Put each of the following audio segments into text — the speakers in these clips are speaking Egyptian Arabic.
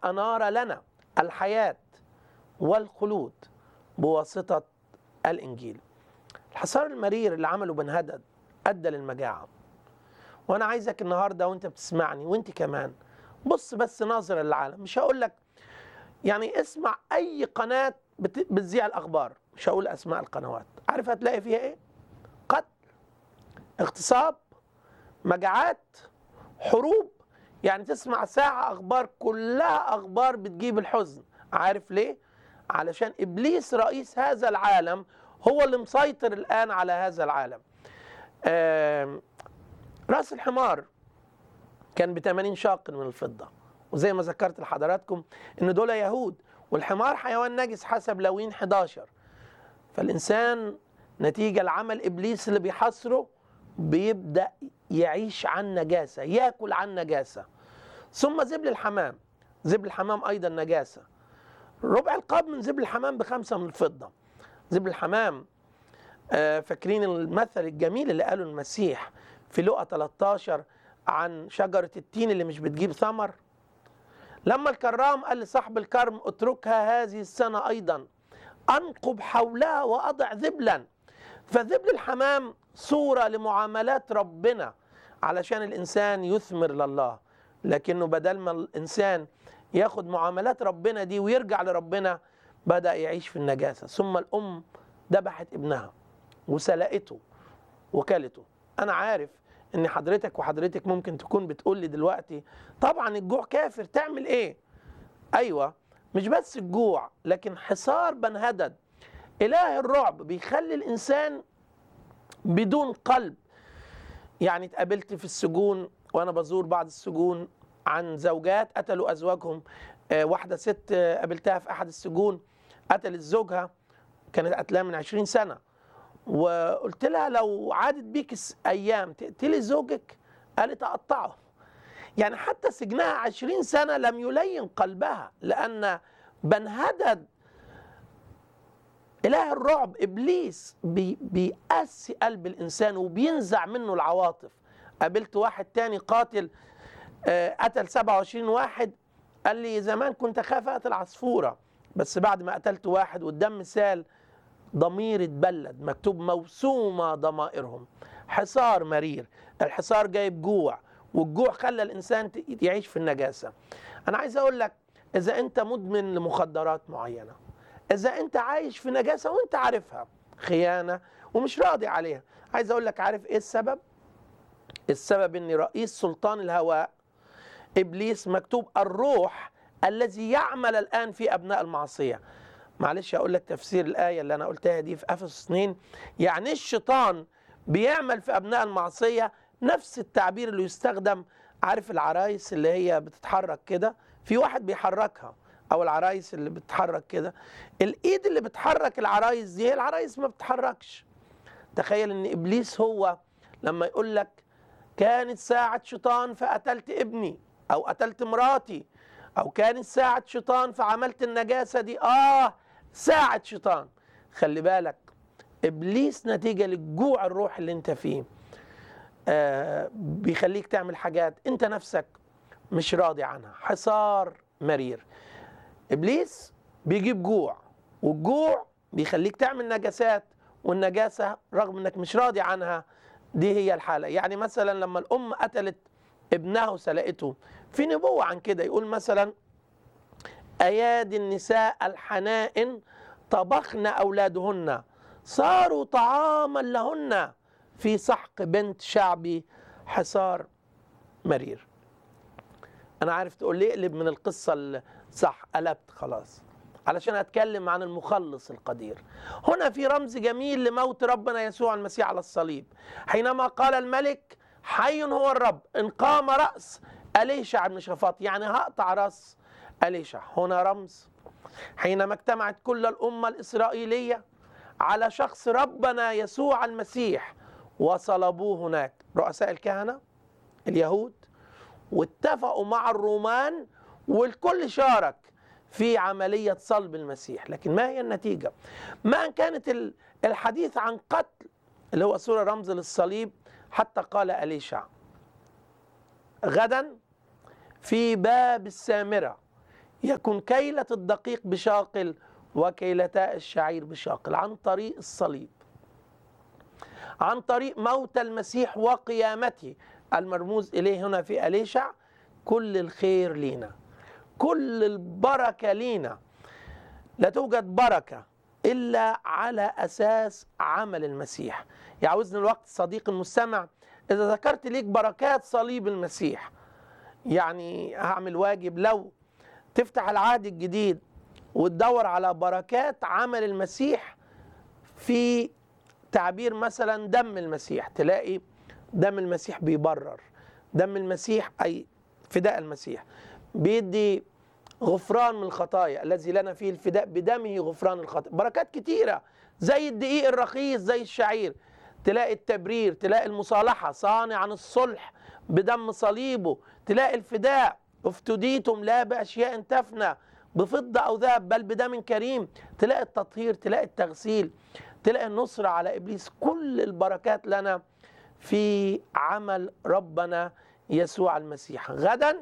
أنار لنا الحياة والخلود بواسطة الإنجيل الحصار المرير اللي عمله بن هدد أدى للمجاعة وأنا عايزك النهاردة وأنت بتسمعني وأنت كمان بص بس ناظرة للعالم مش هقول لك يعني اسمع أي قناة بت- بتذيع الأخبار مش هقول أسماء القنوات عارف هتلاقي فيها إيه؟ قتل اغتصاب مجاعات حروب يعني تسمع ساعة أخبار كلها أخبار بتجيب الحزن عارف ليه؟ علشان إبليس رئيس هذا العالم هو اللي مسيطر الآن على هذا العالم آم، رأس الحمار كان ب 80 شاق من الفضة وزي ما ذكرت لحضراتكم إن دول يهود والحمار حيوان نجس حسب لوين 11 فالإنسان نتيجة لعمل إبليس اللي بيحصره بيبدأ يعيش عن نجاسة ياكل عن نجاسة ثم زبل الحمام زبل الحمام أيضا نجاسة ربع القاب من زبل الحمام بخمسة من الفضة زبل الحمام آه، فاكرين المثل الجميل اللي قاله المسيح في لقا 13 عن شجرة التين اللي مش بتجيب ثمر لما الكرام قال لصاحب الكرم اتركها هذه السنة أيضا أنقب حولها وأضع ذبلا فذبل الحمام صورة لمعاملات ربنا علشان الإنسان يثمر لله لكنه بدل ما الإنسان ياخد معاملات ربنا دي ويرجع لربنا بدأ يعيش في النجاسة ثم الأم ذبحت ابنها وسلقته وكلته أنا عارف إن حضرتك وحضرتك ممكن تكون بتقول لي دلوقتي طبعا الجوع كافر تعمل إيه؟ أيوة مش بس الجوع لكن حصار بنهدد إله الرعب بيخلي الإنسان بدون قلب يعني اتقابلت في السجون وانا بزور بعض السجون عن زوجات قتلوا ازواجهم آه، واحده ست آه، قابلتها في احد السجون قتلت زوجها كانت قتلها من 20 سنه وقلت لها لو عادت بيك الس- ايام تقتلي زوجك قالت اقطعه يعني حتى سجنها 20 سنه لم يلين قلبها لان بنهدد إله الرعب إبليس بي بيقسي قلب الإنسان وبينزع منه العواطف قابلت واحد تاني قاتل آه، قتل 27 واحد قال لي زمان كنت أخاف أقتل عصفورة بس بعد ما قتلت واحد والدم سال ضمير اتبلد مكتوب موسومة ضمائرهم حصار مرير الحصار جايب جوع والجوع خلى الإنسان ت- يعيش في النجاسة أنا عايز أقول لك إذا أنت مدمن لمخدرات معينة اذا انت عايش في نجاسه وانت عارفها خيانه ومش راضي عليها عايز اقول لك عارف ايه السبب السبب ان رئيس سلطان الهواء ابليس مكتوب الروح الذي يعمل الان في ابناء المعصيه معلش اقول لك تفسير الايه اللي انا قلتها دي في افسس 2 يعني الشيطان بيعمل في ابناء المعصيه نفس التعبير اللي يستخدم عارف العرايس اللي هي بتتحرك كده في واحد بيحركها او العرايس اللي بتتحرك كده الايد اللي بتحرك العرايس دي هي العرايس ما بتتحركش تخيل ان ابليس هو لما يقول لك كانت ساعة شيطان فقتلت ابني او قتلت مراتي او كانت ساعة شيطان فعملت النجاسة دي اه ساعة شيطان خلي بالك ابليس نتيجة للجوع الروح اللي انت فيه آه بيخليك تعمل حاجات انت نفسك مش راضي عنها حصار مرير ابليس بيجيب جوع والجوع بيخليك تعمل نجاسات والنجاسه رغم انك مش راضي عنها دي هي الحاله يعني مثلا لما الام قتلت ابنها وسلقته في نبوه عن كده يقول مثلا ايادي النساء الحنائن طبخن اولادهن صاروا طعاما لهن في سحق بنت شعبي حصار مرير انا عارف تقول لي اقلب من القصه ال- صح قلبت خلاص علشان اتكلم عن المخلص القدير هنا في رمز جميل لموت ربنا يسوع المسيح على الصليب حينما قال الملك حي هو الرب ان قام راس اليشع بن شفاط يعني هقطع راس اليشع هنا رمز حينما اجتمعت كل الامه الاسرائيليه على شخص ربنا يسوع المسيح وصلبوه هناك رؤساء الكهنه اليهود واتفقوا مع الرومان والكل شارك في عملية صلب المسيح لكن ما هي النتيجة ما أن كانت ال- الحديث عن قتل اللي هو صورة رمز للصليب حتى قال أليشع غدا في باب السامرة يكون كيلة الدقيق بشاقل وكيلتا الشعير بشاقل عن طريق الصليب عن طريق موت المسيح وقيامته المرموز إليه هنا في أليشع كل الخير لينا كل البركة لينا لا توجد بركة إلا على أساس عمل المسيح يعوزني الوقت صديق المستمع إذا ذكرت ليك بركات صليب المسيح يعني هعمل واجب لو تفتح العهد الجديد وتدور على بركات عمل المسيح في تعبير مثلا دم المسيح تلاقي دم المسيح بيبرر دم المسيح أي فداء المسيح بيدي غفران من الخطايا الذي لنا فيه الفداء بدمه غفران الخطايا بركات كتيرة زي الدقيق الرخيص زي الشعير تلاقي التبرير تلاقي المصالحة صانع عن الصلح بدم صليبه تلاقي الفداء افتديتم لا بأشياء تفنى بفضة أو ذهب بل بدم كريم تلاقي التطهير تلاقي التغسيل تلاقي النصرة على إبليس كل البركات لنا في عمل ربنا يسوع المسيح غدا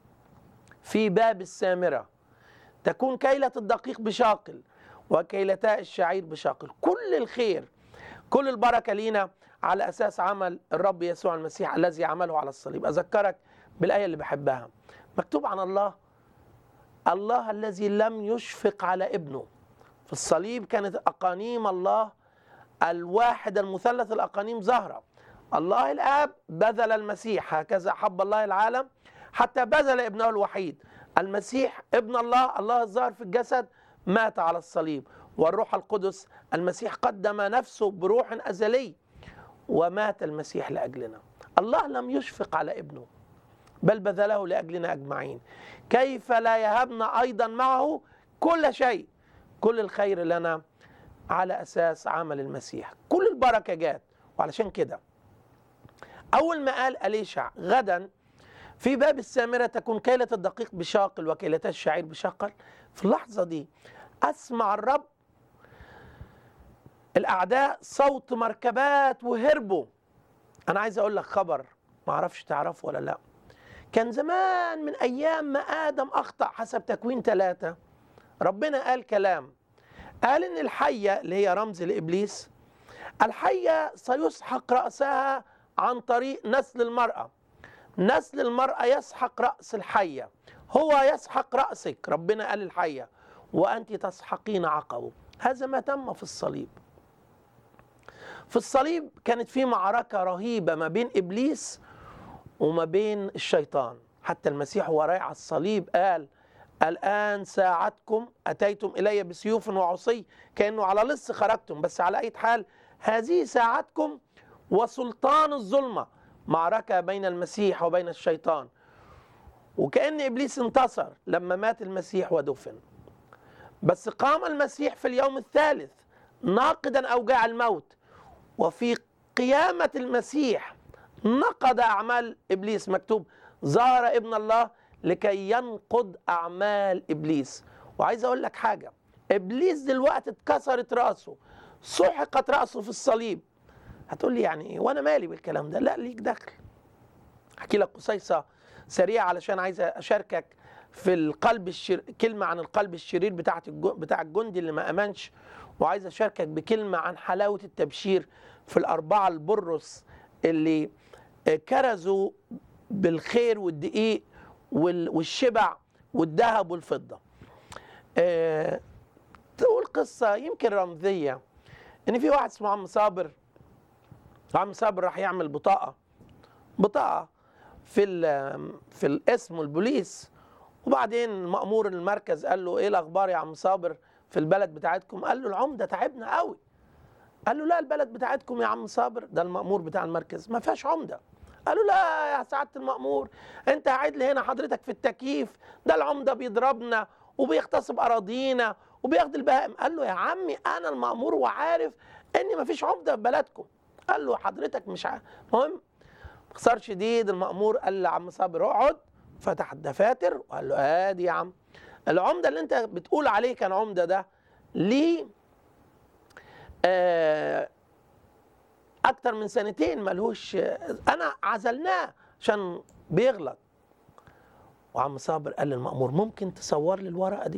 في باب السامرة تكون كيلة الدقيق بشاقل وكيلتا الشعير بشاقل كل الخير كل البركة لينا على أساس عمل الرب يسوع المسيح الذي عمله على الصليب أذكرك بالآية اللي بحبها مكتوب عن الله الله الذي لم يشفق على ابنه في الصليب كانت أقانيم الله الواحد المثلث الأقانيم ظاهرة الله الآب بذل المسيح هكذا حب الله العالم حتى بذل ابنه الوحيد المسيح ابن الله الله الظاهر في الجسد مات على الصليب والروح القدس المسيح قدم نفسه بروح أزلي ومات المسيح لأجلنا الله لم يشفق على ابنه بل بذله لأجلنا أجمعين كيف لا يهبنا أيضا معه كل شيء كل الخير لنا على أساس عمل المسيح كل البركة جات وعلشان كده أول ما قال أليشع غدا في باب السامرة تكون كيلة الدقيق بشاقل وكيلتا الشعير بشاقل في اللحظة دي أسمع الرب الأعداء صوت مركبات وهربوا أنا عايز أقول لك خبر ما أعرفش تعرفه ولا لا كان زمان من أيام ما آدم أخطأ حسب تكوين ثلاثة ربنا قال كلام قال إن الحية اللي هي رمز لإبليس الحية سيسحق رأسها عن طريق نسل المرأة نسل المرأة يسحق رأس الحية هو يسحق رأسك ربنا قال الحية وأنت تسحقين عقبه هذا ما تم في الصليب في الصليب كانت في معركة رهيبة ما بين إبليس وما بين الشيطان حتى المسيح وهو رايح على الصليب قال الآن ساعتكم أتيتم إلي بسيوف وعصي كأنه على لص خرجتم بس على أي حال هذه ساعتكم وسلطان الظلمة معركة بين المسيح وبين الشيطان وكأن إبليس انتصر لما مات المسيح ودفن بس قام المسيح في اليوم الثالث ناقدا أوجاع الموت وفي قيامة المسيح نقض أعمال إبليس مكتوب ظهر ابن الله لكي ينقض أعمال إبليس وعايز أقول لك حاجة إبليس دلوقتي اتكسرت رأسه سحقت رأسه في الصليب هتقول لي يعني ايه وانا مالي بالكلام ده لا ليك دخل احكي لك قصيصه سريعه علشان عايز اشاركك في القلب الشر... كلمه عن القلب الشرير بتاعت الج... بتاع الجندي اللي ما امنش وعايز اشاركك بكلمه عن حلاوه التبشير في الاربعه البرص اللي كرزوا بالخير والدقيق وال... والشبع والذهب والفضه أه... تقول قصه يمكن رمزيه ان في واحد اسمه عم صابر عم صابر راح يعمل بطاقة بطاقة في في الاسم والبوليس وبعدين مأمور المركز قال له ايه الاخبار يا عم صابر في البلد بتاعتكم قال له العمدة تعبنا قوي قال له لا البلد بتاعتكم يا عم صابر ده المأمور بتاع المركز ما فيهاش عمدة قال له لا يا سعادة المأمور انت قاعد لي هنا حضرتك في التكييف ده العمدة بيضربنا وبيغتصب أراضينا وبياخد البهائم قال له يا عمي أنا المأمور وعارف إن ما فيش عمدة في بلدكم قال له حضرتك مش عارف المهم باختصار شديد المأمور قال لعم صابر اقعد فتح الدفاتر وقال له ادي يا عم العمدة اللي انت بتقول عليه كان عمدة ده ليه آه اكتر من سنتين ملهوش انا عزلناه عشان بيغلط وعم صابر قال للمأمور ممكن تصور لي الورقة دي